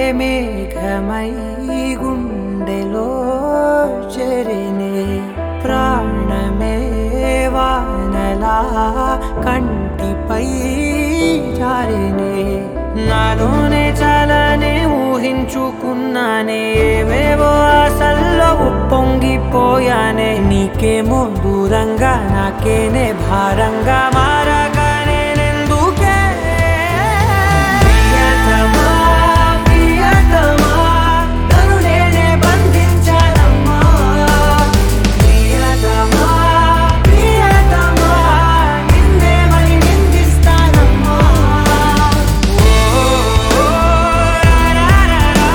మేఘమై గుండెలో చెరినే ప్రాణమే వానలా కంటిపై జారినే నాలోనే చాలానే ఊహించుకున్నానే ఏవేవో ఆశల్లో ఉప్పొంగిపోయానే నీకేమో దూరంగా నాకేనే భారంగా మారగానే నెందుకే ప్రియతమా ప్రియతమా నన్ను నేనే బంధించానమ్మా ప్రియతమా ప్రియతమా నిన్నే మరి నిందిస్తానమ్మా ఓ రా రా రా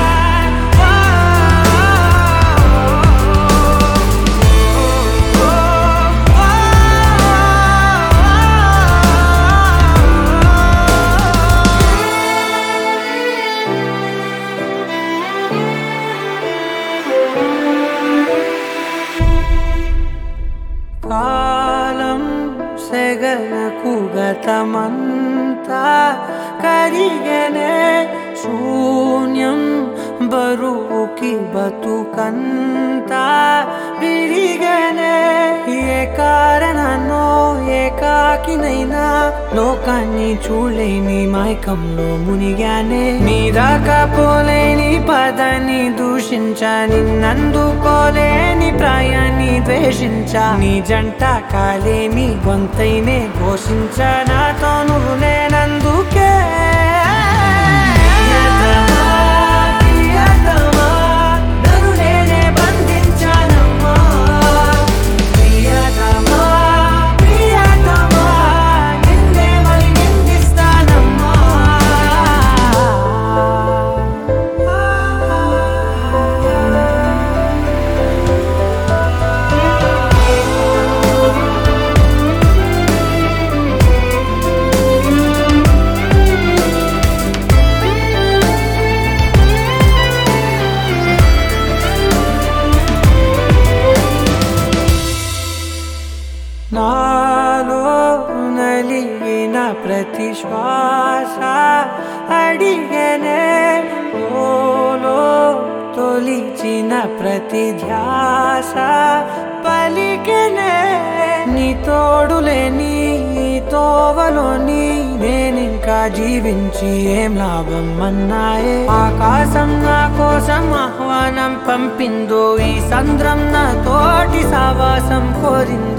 కాలం సెగలకు గతమంతా కరిగనే శూన్యం బరువుకి బతుకంతా విరిగనే ఏ కారణనో ఏకాకినైనా లోకాన్ని చూడలేని మైకంలో మునిగానే నీ దాకా పోలేని పదాన్ని దూషించా నిన్నందుకోలేని ప్రాయాన్ని ద్వేషించా నీ జంట కాలేని గొంతైనే ఘోషించా నాతో నువ్వు లేనందుకే ప్రియతమా, ప్రియతమా, నన్ను నేనే బంధించానమ్మా. ప్రియతమా, ప్రియతమా, నిన్నే మరి నిందిస్తానమ్మా. నాలో నలిగిన ప్రతి శ్వాస అడిగనే ఓలో తొలిచిన ప్రతి ధ్యాస పలికనే నీ తోడులేని నీ తోవలోని నేనింకా జీవించి ఏం లాభం అన్నాయే ఆకాశం నా కోసం ఆహ్వానం పంపిందో ఈ సంద్రం నా తోటి సావాసం కోరిందో